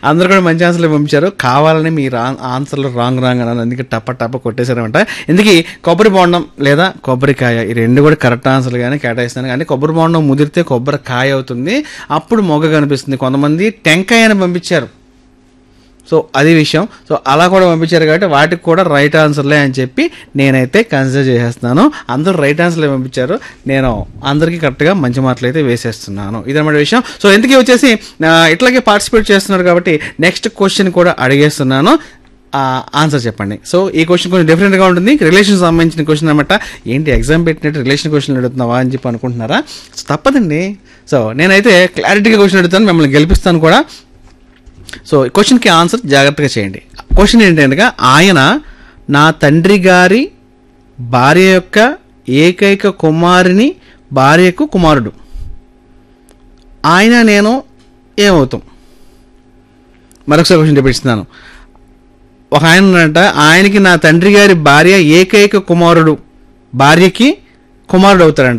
అందరూ కూడా మంచి ఆన్సర్లు పంపించారు కావాలని మీ రా ఆన్సర్లు రాంగ్ రాంగ్ అని అందుకే టప్ప టప్ప కొట్టేశారనమాట ఇందుకే కొబ్బరి బోండం లేదా కొబ్బరికాయ ఈ రెండు కూడా కరెక్ట్ ఆన్సర్లు కానీ కేటాయిస్తాను కానీ కొబ్బరి బోండం ముదిరితే కొబ్బరికాయ అవుతుంది అప్పుడు మొగ్గ కనిపిస్తుంది కొంతమంది టెంకాయ అని పంపించారు సో అది విషయం సో అలా కూడా పంపించారు కాబట్టి వాటికి కూడా రైట్ ఆన్సర్లే అని చెప్పి నేనైతే కన్సిడర్ చేసేస్తున్నాను అందరూ రైట్ ఆన్సర్లే పంపించారు నేను అందరికీ కరెక్ట్గా మంచి మార్కులు అయితే వేసేస్తున్నాను ఇదన్నమాట విషయం సో ఎందుకు వచ్చేసి ఆ, ఇట్లాగే పార్టిసిపేట్ చేస్తున్నారు కాబట్టి నెక్స్ట్ క్వశ్చన్ కూడా అడిగేస్తున్నాను ఆ, ఆన్సర్ చెప్పండి సో ఈ క్వశ్చన్ కొంచెం డిఫరెంట్గా ఉంటుంది రిలేషన్ సంబంధించిన క్వశ్చన్ అనమాట ఏంటి ఎగ్జామ్ పెట్టినట్టు రిలేషన్ క్వశ్చన్ అడుగుతున్నావా అని చెప్పి అనుకుంటున్నారా సో తప్పదండి సో నేనైతే క్లారిటీగా క్వశ్చన్ అడుగుతాను మిమ్మల్ని గెలిపిస్తాను కూడా సో ఈ క్వశ్చన్కి ఆన్సర్ జాగ్రత్తగా చేయండి క్వశ్చన్ ఏంటంటే ఆయన నా తండ్రి గారి భార్య యొక్క ఏకైక కుమారుని భార్యకు కుమారుడు ఆయన నేను ఏమవుతాం మరొకసారి క్వశ్చన్ చెప్పిస్తున్నాను ఒక ఆయన ఉన్నాడంట ఆయనకి నా తండ్రి గారి భార్య ఏకైక కుమారుడు భార్యకి కుమారుడు అవుతాడంట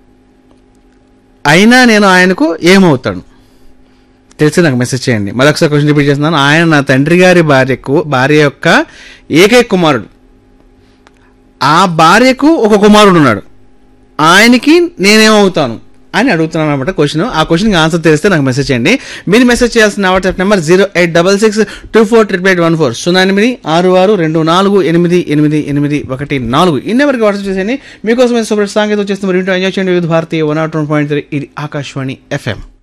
అయినా నేను ఆయనకు ఏమవుతాను తెలిసి నాకు మెసేజ్ చేయండి మరొకసారి క్వశ్చన్ రిపీట్ చేస్తున్నాను ఆయన నా తండ్రి గారి భార్యకు భార్య యొక్క ఏకైక కుమారుడు ఆ భార్యకు ఒక కుమారుడు ఉన్నాడు ఆయనకి నేనేమవుతాను అని అడుగుతున్నాను అనమాట క్వశ్చన్ ఆ క్వశ్చన్కి ఆన్సర్ తెలిస్తే నాకు మెసేజ్ చేయండి మీరు మెసేజ్ చేయాల్సిన WhatsApp number zero eight double six two four triple eight one four సున్నా ఎనిమిది ఆరు ఆరు రెండు నాలుగు ఎనిమిది ఎనిమిది ఎనిమిది ఒకటి నాలుగు ఈ నెంబర్కి వాట్సాప్ చేసేయండి మీకోసం సూపర్ సాంగీతం వచ్చేస్తే మరి ఇంటో ఎంజాయ్ చేయండి Vividh Bharati one nought one point three ఇది ఆకాశవాణి ఎఫ్ఎం